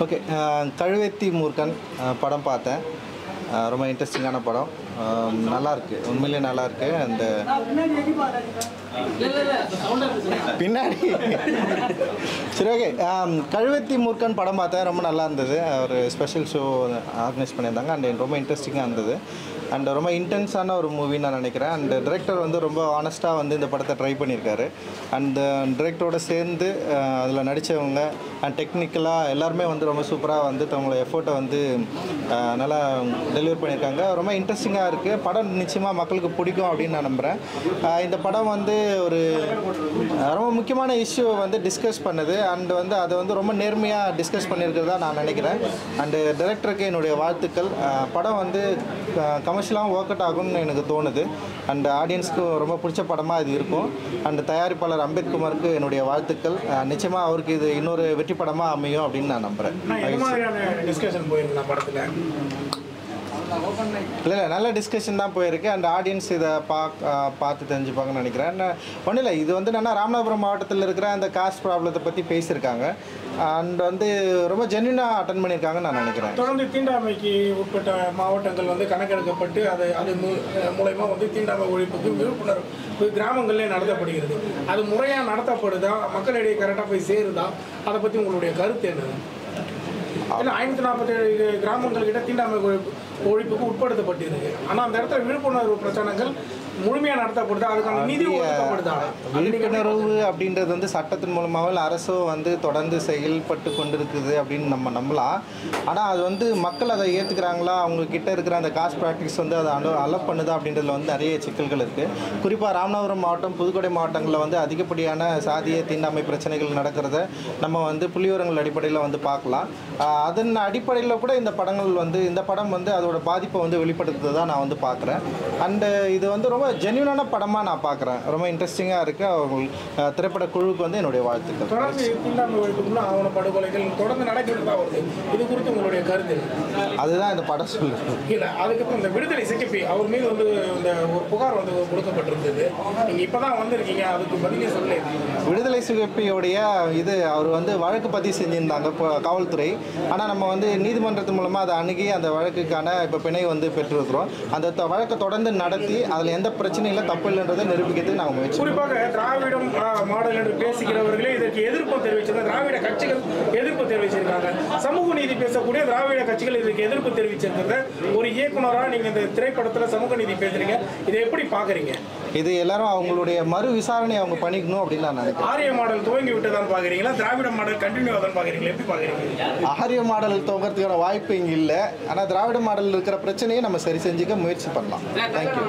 Okay கழுவேத்தி மூர்க்கன் அஹ், படம் பார்த்தேன் அஹ், ரொம்ப இன்ட்ரெஸ்டிங்கான படம் அஹ், நல்லா இருக்கு உண்மையிலேயே நல்லா இருக்கு அந்த பின்னாடி சரி ஓகே கழுவத்தி மூர்க்கன் படம் பார்த்தேன் ரொம்ப நல்லா இருந்தது ஒரு ஸ்பெஷல் ஷோ ஆர்கனைஸ் பண்ணியிருந்தாங்க அண்ட் ரொம்ப இன்ட்ரெஸ்டிங்காக இருந்தது அண்ட் ரொம்ப இன்டென்ஸான ஒரு மூவின்னு நான் நினைக்கிறேன் அண்ட் டிரெக்டர் வந்து ரொம்ப ஆனஸ்ட்டாக வந்து இந்த படத்தை ட்ரை பண்ணியிருக்காரு அண்ட் டிரெக்டரோட சேர்ந்து அதில் நடித்தவங்க அண்ட் டெக்னிக்கலாக எல்லாருமே வந்து ரொம்ப சூப்பராக வந்து தங்களோட எஃபோர்ட்டை வந்து அஹ், நல்லா டெலிவர் பண்ணியிருக்காங்க ரொம்ப இன்ட்ரெஸ்டிங்காக இருக்குது படம் நிச்சயமாக மக்களுக்கு பிடிக்கும் அப்படின்னு நான் நம்புகிறேன் அஹ், இந்த படம் வந்து ஒரு அஹ், ரொம்ப முக்கியமான இஷ்யூ வந்து டிஸ்கஸ் பண்ணுது அண்ட் வந்து அதை வந்து ரொம்ப நேர்மையாக டிஸ்கஸ் பண்ணியிருக்கிறதா நான் நினைக்கிறேன் அண்டு டைரக்டருக்கு என்னுடைய வாழ்த்துக்கள் அஹ், படம் வந்து கமர்ஷியலாகவும் ஒர்க் அவுட் ஆகும்னு எனக்கு தோணுது அண்ட் ஆடியன்ஸ்க்கு ரொம்ப பிடிச்ச படமாக இது இருக்கும் அண்ட் தயாரிப்பாளர் அம்பேத்குமாருக்கு என்னுடைய வாழ்த்துக்கள் அஹ், நிச்சயமாக அவருக்கு இது இன்னொரு வெற்றி படமாக அமையும் அப்படின்னு நான் நம்புகிறேன் நான் எந்த மாதிரியான டிஸ்கஷன் போயிருந்தேன் படத்தில் இல்லை இல்லை நல்ல டிஸ்கஷன் தான் போயிருக்கு அண்ட் ஆடியன்ஸ் இதை பாக் பார்த்து தெரிஞ்சுப்பாங்கன்னு நினைக்கிறேன் ஒன்றும் இல்லை இது வந்து என்னன்னா ராமநாதபுரம் மாவட்டத்தில் இருக்கிற அந்த காஸ்ட் ப்ராப்ளத்தை பற்றி பேசியிருக்காங்க அண்ட் வந்து ரொம்ப ஜென்யூனாக அட்டன் பண்ணியிருக்காங்கன்னு நான் நினைக்கிறேன் தொடர்ந்து தீண்டாமைக்கு உட்பட்ட மாவட்டங்கள் வந்து கணக்கெடுக்கப்பட்டு அது அது மூ- மூலயமா வந்து தீண்டாமை ஒழிப்புக்கு விழிப்புணர்வு கிராமங்கள்லேயே நடத்தப்படுகிறது அது முறையாக நடத்தப்படுதா மக்களிடையே கரெக்டாக போய் சேருதா அதை பற்றி உங்களுடைய கருத்து என்ன ஏன்னா ஐநூற்றி நாற்பத்தேழு கிராமங்கள் கிட்ட தீண்டாமை ஒழிப்பு ஒழிப்புக்கு உட்படுத்தப்பட்டிருக்கு ஆனால் அந்த இடத்துல விழிப்புணர்வு பிரச்சனைகள் முழுமையாக நடத்தப்படுதா அதுக்கான நிதி ஒதுக்கப்படுதா அது நீங்க எப்படி விழிப்புணர்வு அப்படின்றது வந்து சட்டத்தின் மூலமாகவோ இல்லை அரசோ வந்து தொடர்ந்து செயல்பட்டு கொண்டிருக்குது அப்படின்னு நம்ம நம்பலாம் ஆனால் அது வந்து மக்கள் அதை ஏற்றுக்கிறாங்களா அவங்க கிட்ட இருக்கிற அந்த காஸ்ட் ப்ராக்டிஸ் வந்து அதை அலோ அலோவ் பண்ணுதா அப்படின்றதுல வந்து நிறைய சிக்கல்கள் இருக்குது குறிப்பாக ராமநாதபுரம் மாவட்டம் புதுக்கோட்டை மாவட்டங்களில் வந்து அதிகப்படியான சாதிய தீண்டாமை பிரச்சனைகள் நடக்கிறத நம்ம வந்து புள்ளிவிவரங்கள் அடிப்படையில் வந்து பார்க்கலாம் ஆஹ் அதன் அடிப்படையில் கூட இந்த படங்கள் வந்து இந்த படம் வந்து அதோட பாதிப்பை வந்து வெளிப்படுத்துறதா நான் வந்து பார்க்குறேன் அண்டு இது வந்து ரொம்ப ஜென்யூனான படமாக நான் பார்க்குறேன் ரொம்ப இன்ட்ரெஸ்டிங்காக இருக்குது அவங்க ஆஹ் திரைப்பட குழுவுக்கு வந்து என்னுடைய வாழ்த்துக்கள் தொடர்ந்து தீண்டாமை ஒழிப்புக்குன்னா ஆவண படுகொலைகள் தொடர்ந்து நடைபெற்று தான் வருது இது குறித்து உங்களுடைய கருத்து என்ன? அதுதான் இந்த படம் சொல்லுது இல்ல அதுக்கப்புறம் இந்த விடுதலை சிகப்பி அவர் மீது வந்து இந்த ஒரு புகார் வந்து கொடுக்கப்பட்டிருந்தது நீங்க இப்பதான் வந்திருக்கீங்க அதுக்கு பதிலே சொல்ல விடுதலை சிவப்பியோடைய இது அவர் வந்து வழக்கு பதிவு செஞ்சுருந்தாங்க இப்போ காவல்துறை ஆனால் நம்ம வந்து நீதிமன்றத்து மூலமாக அதை அணுகி அந்த வழக்குக்கான இப்போ பிணை வந்து பெற்றிருக்கிறோம் அந்த த- வழக்கை தொடர்ந்து நடத்தி அதில் எந்த பிரச்சனையும் இல்லை தப்பு இல்லைன்றதை நிரூபிக்கிறதுக்கு நாங்கள் முயற்சி குறிப்பாக திராவிடம் ஆ, மாடல் என்று பேசுகிறவர்களே இதற்கு எதிர்ப்பு தெரிவிச்சிருக்காங்க திராவிட கட்சிகள் எதிர்ப்பு தெரிவிச்சிருக்காங்க சமூக நீதி பேசக்கூடிய திராவிட கட்சிகள் இதுக்கு எதிர்ப்பு தெரிவிச்சிருக்கிறத ஒரு இயக்குனரா நீங்க இந்த திரைப்படத்துல சமூக நீதி பேசுறீங்க இதை எப்படி பாக்குறீங்க இது எல்லாரும் அவங்களுடைய மறு விசாரணை அவங்க பண்ணிக்கணும் அப்படின்னு நான் நினைக்கிறேன் ஆரிய மாடல் துவங்கி விட்டதான் பாக்குறீங்களா திராவிட மாடல் கண்டினியூ ஆதான் பாக்குறீங்களா எப்படி பாக்குறீங்க ஆரிய மாடல் துவங்கிறதுக்கான வாய்ப்பு இங்கே இல்லை ஆனால் திராவிட மாடல் இருக்கிற பிரச்சனையை நம்ம சரி செஞ்சுக்க முயற்சி பண்ணலாம் தேங்க்யூ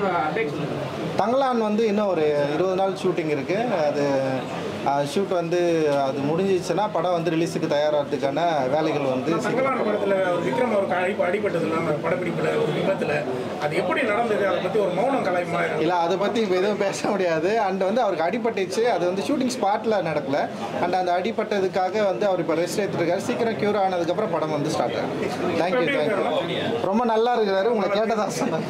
தங்கலான் வந்து இன்னும் ஒரு இருபது நாள் ஷூட்டிங் இருக்குது அது ஷூட் வந்து அது முடிஞ்சிச்சுன்னா படம் வந்து ரிலீஸுக்கு தயாராகிறதுக்கான வேலைகள் வந்து சீக்கிரம் சங்கலான படத்துல ஒரு விக்ரம் அவருக்கு அடி அடிபட்டது இல்லாம படப்பிடிப்புல ஒரு விபத்துல அது எப்படி நடந்தது அதை பத்தி ஒரு மௌனம் கலாய்மா இல்லை அதை பற்றி இப்போ எதுவும் பேச முடியாது அண்ட் வந்து அவருக்கு அடிபட்டுச்சு அது வந்து ஷூட்டிங் ஸ்பாட்டில் நடக்கல அண்ட் அந்த அடிபட்டதுக்காக வந்து அவர் இப்போ ரெஸ்ட் எடுத்துருக்காரு சீக்கிரம் க்யூர் ஆனதுக்கப்புறம் படம் வந்து ஸ்டார்ட் ஆகும் தேங்க்யூ தேங்க்யூ ரொம்ப நல்லா இருக்கிறாரு உங்களை கேட்டதா சொன்னார்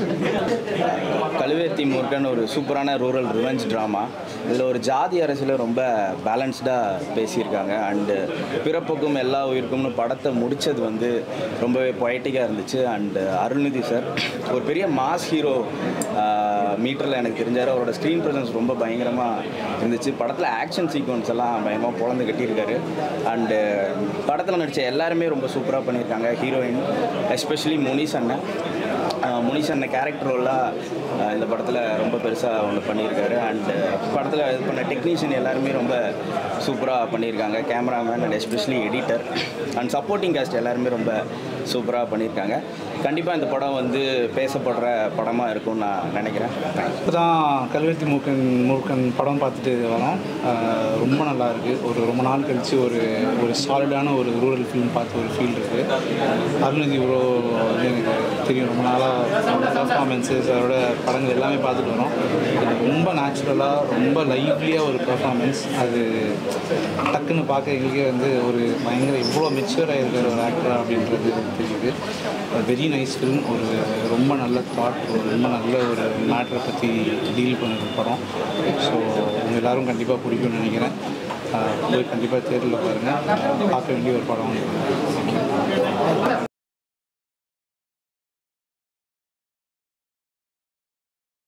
கழுவேத்தி மூர்க்கன் ஒரு சூப்பரான ரூரல் ரிவெஞ்ச் ட்ராமா இதில் ஒரு ஜாதி அரசியல ரொம்ப பேலன்ஸ்டாக பேசியிருக்காங்க அண்டு பிறப்புக்கும் எல்லா உயிருக்கும்னு படத்தை முடித்தது வந்து ரொம்பவே பொயட்டிக்காக இருந்துச்சு அண்டு அருள்நிதி சார் ஒரு பெரிய மாஸ் ஹீரோ மீட்டரில் எனக்கு தெரிஞ்சார் அவரோட ஸ்க்ரீன் ப்ரெசன்ஸ் ரொம்ப பயங்கரமாக இருந்துச்சு படத்தில் ஆக்ஷன் சீக்வன்ஸ் எல்லாம் பயங்கரமாக பொழந்து கட்டியிருக்காரு அண்டு படத்தில் நடித்த எல்லாருமே ரொம்ப சூப்பராக பண்ணியிருக்காங்க ஹீரோயின் எஸ்பெஷலி முனிஸ் அண்ணன் ஆஹ் முனிஷ் அண்ணன் கேரக்டர் ரோலாக இந்த படத்தில் ரொம்ப பெருசாக ஒன்று பண்ணியிருக்காரு அண்டு படத்தில் இது பண்ண டெக்னீஷியன் எல்லாருமே ரொம்ப சூப்பராக பண்ணியிருக்காங்க cameraman and especially editor and supporting cast எல்லாருமே ரொம்ப சூப்பராக பண்ணியிருக்காங்க கண்டிப்பாக இந்த படம் வந்து பேசப்படுற படமாக இருக்கும்னு நான் நினைக்கிறேன் இப்போ தான் கல்வெத்தி மூக்கன் மூக்கன் படம் பார்த்துட்டு வரோம் ஆஹ் ரொம்ப நல்லா இருக்குது ஒரு ரொம்ப நாள் கழித்து ஒரு ஒரு சாலிடான ஒரு ரூரல் ஃபிலிம் பார்த்து ஒரு ஃபீல் இருக்குது அருள்நிதி ப்ரோ வந்து எனக்கு தெரியும் ரொம்ப நாளாக பர்ஃபார்மன்ஸஸ் அதோட படங்கள் எல்லாமே பார்த்துட்டு வரோம் எனக்கு ரொம்ப நேச்சுரலாக ரொம்ப லைவ்லியாக ஒரு பர்ஃபார்மன்ஸ் அது டக்குன்னு பார்க்க எங்களுக்கே வந்து ஒரு பயங்கர இவ்வளோ மெச்சூராக இருக்கிற ஒரு ஆக்டர் அப்படின்றது தெரியுது வெரி நைஸ் ஃபிலிம் ஒரு ரொம்ப நல்ல தாட் ஒரு ரொம்ப நல்ல ஒரு மேட்டரை பற்றி டீல் பண்ணுற படம் ஸோ உங்கள் எல்லாரும் கண்டிப்பாக பிடிக்கும்னு நினைக்கிறேன் ஆஹ் போய் கண்டிப்பாக தேட்டரில் பாருங்கள் பார்க்க வேண்டிய ஒரு படம்